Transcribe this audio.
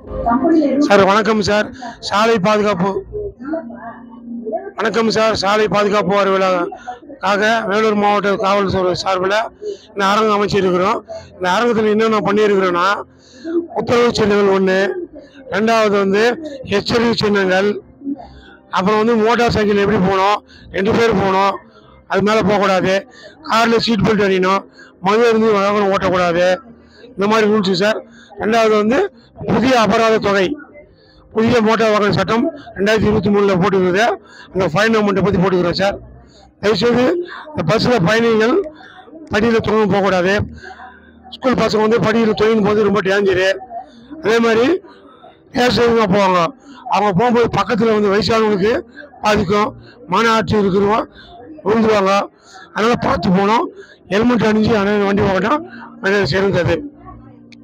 sir வணக்கம் sir சாலை பாதுகாப்பு வணக்கம் சார் சாலை பாதுகாப்பு வார விழாக்காக வேலூர் மாவட்ட காவல்துறை சார்பில் இந்த அரங்கம் அமைச்சிருக்கிறோம் இந்த அரங்கத்தில் என்னென்ன பண்ணியிருக்கிறோன்னா உத்தரவு சின்னங்கள் ஒன்று ரெண்டாவது வந்து எச்சரிக்கை சின்னங்கள் அப்புறம் வந்து மோட்டார் சைக்கிள் எப்படி போகணும் ரெண்டு பேர் போகணும் அது மேலே போகக்கூடாது காரில் சீட் பெல்ட் அணியணும் மது இருந்து வாகனம் ஓட்டக்கூடாது இந்த மாதிரி ரூல்ஸு சார் ரெண்டாவது வந்து புதிய அபராத தொகை புதிய மோட்டார் வாகன சட்டம் ரெண்டாயிரத்தி இருபத்தி மூணில் போட்டுக்கிறது அந்த ஃபைன் அமௌண்ட்டை பற்றி போட்டுக்கிறோம் சார் தயவுசெய்து இந்த பஸ்ஸில் பயணிகள் படியில் தொழில் போகக்கூடாது ஸ்கூல் பசங்க வந்து படியில் தொழில் போது ரொம்ப டேஞ்சரு அதே மாதிரி பேசுறவங்க போவாங்க அவங்க போகும்போது பக்கத்தில் வந்து வயசானவங்களுக்கு பாதிக்கும் மன ஆட்சி இருக்கிறவங்க விழுந்துருவாங்க அதனால் பார்த்து போகணும் ஹெல்மெட் அணிஞ்சு அனைவரும் வண்டி போகட்டும் சிறந்தது